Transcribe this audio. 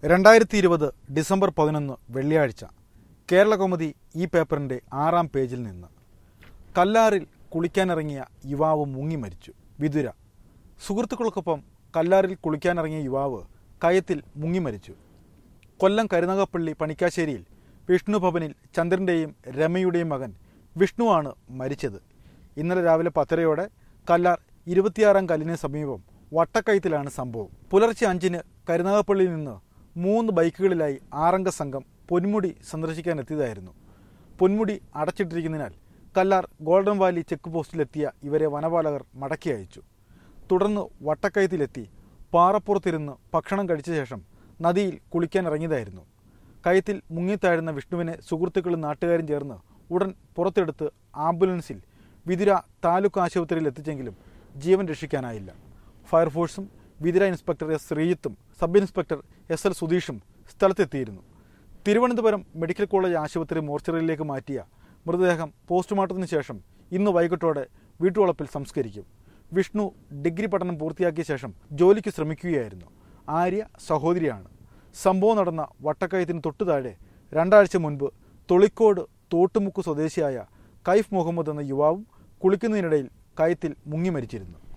രണ്ടായിരത്തി ഇരുപത് ഡിസംബർ പതിനൊന്ന് വെള്ളിയാഴ്ച കേരളകൗമുദി ഈ പേപ്പറിന്റെ ആറാം പേജിൽ നിന്ന് കല്ലാറിൽ കുളിക്കാനിറങ്ങിയ യുവാവ് മുങ്ങി മരിച്ചു വിതുര സുഹൃത്തുക്കൾക്കൊപ്പം കല്ലാറിൽ കുളിക്കാനിറങ്ങിയ യുവാവ് കയത്തിൽ മുങ്ങി മരിച്ചു കൊല്ലം കരുനകപ്പള്ളി പണിക്കാശ്ശേരിയിൽ വിഷ്ണു ഭവനിൽ ചന്ദ്രന്റെയും രമയുടെയും മകൻ വിഷ്ണുവാണ് മരിച്ചത് ഇന്നലെ രാവിലെ പത്തരയോടെ കല്ലാർ ഇരുപത്തിയാറാം കല്ലിന് സമീപം വട്ടക്കയത്തിലാണ് സംഭവം പുലർച്ചെ അഞ്ചിന് കരുനാഗപ്പള്ളിയിൽ നിന്ന് മൂന്ന് ബൈക്കുകളിലായി ആറംഗ സംഘം പൊന്മുടി സന്ദർശിക്കാൻ എത്തിയതായിരുന്നു പൊന്മുടി അടച്ചിട്ടിരിക്കുന്നതിനാൽ കല്ലാർ ഗോൾഡൻ വാലി ചെക്ക് പോസ്റ്റിലെത്തിയ ഇവരെ വനപാലകർ മടക്കി അയച്ചു തുടർന്ന് വട്ടക്കയത്തിലെത്തി പാറപ്പുറത്തിരുന്ന് ഭക്ഷണം കഴിച്ച ശേഷം നദിയിൽ കുളിക്കാൻ ഇറങ്ങിയതായിരുന്നു കയത്തിൽ മുങ്ങിത്താഴുന്ന വിഷ്ണുവിനെ സുഹൃത്തുക്കളും നാട്ടുകാരും ചേർന്ന് ഉടൻ പുറത്തെടുത്ത് ആംബുലൻസിൽ വിതുര താലൂക്ക് ആശുപത്രിയിൽ എത്തിച്ചെങ്കിലും ജീവൻ രക്ഷിക്കാനായില്ല ഫയർഫോഴ്സും വിതുര ഇൻസ്പെക്ടർ എസ് ശ്രീജിത്തും സബ് ഇൻസ്പെക്ടർ എസ് എൽ സുധീഷും സ്ഥലത്തെത്തിയിരുന്നു തിരുവനന്തപുരം മെഡിക്കൽ കോളേജ് ആശുപത്രി മോർച്ചറിയിലേക്ക് മാറ്റിയ മൃതദേഹം പോസ്റ്റ്മോർട്ടത്തിന് ശേഷം ഇന്ന് വൈകിട്ടോടെ വീട്ടുവളപ്പിൽ സംസ്കരിക്കും വിഷ്ണു ഡിഗ്രി പഠനം പൂർത്തിയാക്കിയ ശേഷം ജോലിക്ക് ശ്രമിക്കുകയായിരുന്നു ആര്യ സഹോദരിയാണ് സംഭവം നടന്ന വട്ടക്കയത്തിന് തൊട്ടു താഴെ രണ്ടാഴ്ച മുൻപ് തൊളിക്കോട് തോട്ടുമുക്ക് സ്വദേശിയായ കൈഫ് മുഹമ്മദ് എന്ന യുവാവും കുളിക്കുന്നതിനിടയിൽ കയത്തിൽ മുങ്ങി മരിച്ചിരുന്നു